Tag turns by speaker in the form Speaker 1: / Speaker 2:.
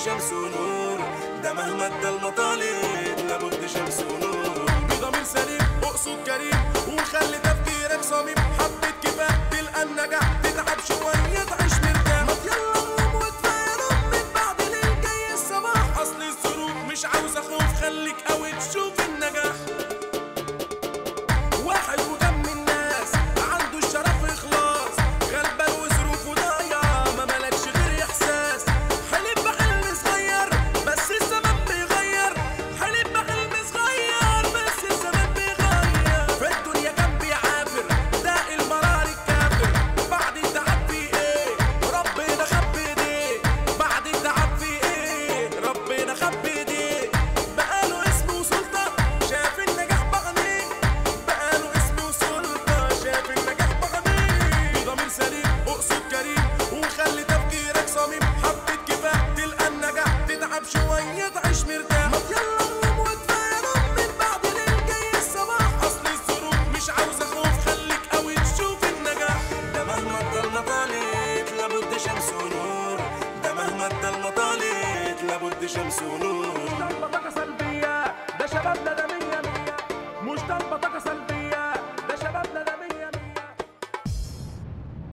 Speaker 1: شمس ونور ده مهما الضلمة طالت لابد شمس ونور
Speaker 2: بضمير سليم اقصد كريم وخلي تفكيرك صميم حبة كفاح تلقى النجاح تتعب شوية تعيش مرتاح ما يلا قوم وكفاية نوم من بعد ليل جاي الصباح اصل الظروف مش عاوزة خوف خليك قوي تشوف النجاح واحد وكم من الناس عنده الشرف اخلاص غلبان وظروفه ضايعة ما ملكش غير احساس حلم بحلم صغير بس الزمن بيغير حلم بحلم صغير بس الزمن بيغير في الدنيا كان بيعافر ده المرار الكافر بعد التعب في ايه ربنا خبي ايديه بعد التعب في ايه ربنا خبي ايديه بقاله اسم وسلطة شاف النجاح بعينيه بقاله اسم وسلطة شاف النجاح بعينيه بضمير سليم اقصد كريم وخلي تفكيرك صميم حبة كفاح تلقى النجاح تتعب شوية تعيش مرتاح ما يلا قوم وكفاية نوم من بعد ليل جاي الصباح اصل الظروف مش عاوزة خوف خليك قوي تشوف النجاح
Speaker 1: ده مهما الضلمة طالت لابد شمس ونور ده مهما الضلمة طالت لابد شمس ونور
Speaker 2: ضربة سلبية